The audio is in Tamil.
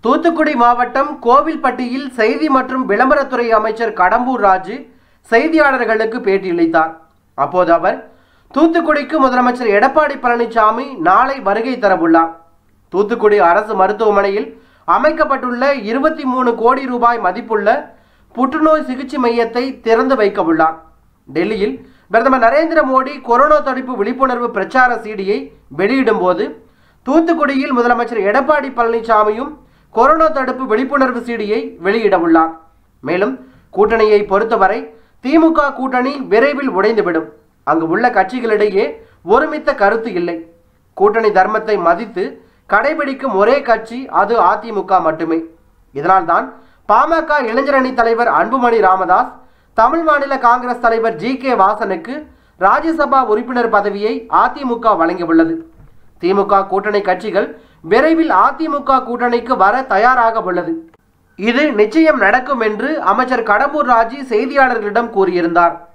தூத்துக்குடி மாவட்டம் கோவில்பட்டியில் செய்தி மற்றும் விளம்பரத்துறை அமைச்சர் கடம்பூர் ராஜு செய்தியாளர்களுக்கு பேட்டியளித்தார் அப்போது அவர் தூத்துக்குடிக்கு முதலமைச்சர் எடப்பாடி பழனிசாமி நாளை வருகை தரவுள்ளார் தூத்துக்குடி அரசு மருத்துவமனையில் அமைக்கப்பட்டுள்ள இருபத்தி மூணு கோடி ரூபாய் மதிப்புள்ள புற்றுநோய் சிகிச்சை மையத்தை திறந்து வைக்க உள்ளார் டெல்லியில் பிரதமர் நரேந்திர மோடி கொரோனா தடுப்பு விழிப்புணர்வு பிரச்சார சீடியை வெளியிடும் போது தூத்துக்குடியில் முதலமைச்சர் எடப்பாடி பழனிசாமியும் கொரோனா தடுப்பு விழிப்புணர்வு சீடியை வெளியிட உள்ளார் மேலும் கூட்டணியை பொறுத்தவரை திமுக கூட்டணி விரைவில் உடைந்துவிடும் அங்கு உள்ள கட்சிகளிடையே ஒருமித்த கருத்து இல்லை கூட்டணி தர்மத்தை மதித்து கடைபிடிக்கும் ஒரே கட்சி அது அதிமுக மட்டுமே இதனால்தான் பாமக இளைஞரணி தலைவர் அன்புமணி ராமதாஸ் தமிழ் மாநில காங்கிரஸ் தலைவர் ஜி கே வாசனுக்கு ராஜ்யசபா உறுப்பினர் பதவியை அதிமுக வழங்கியுள்ளது திமுக கூட்டணி கட்சிகள் விரைவில் அதிமுக கூட்டணிக்கு வர தயாராக உள்ளது இது நிச்சயம் நடக்கும் என்று அமைச்சர் கடம்பூர் ராஜு செய்தியாளர்களிடம் கூறியிருந்தார்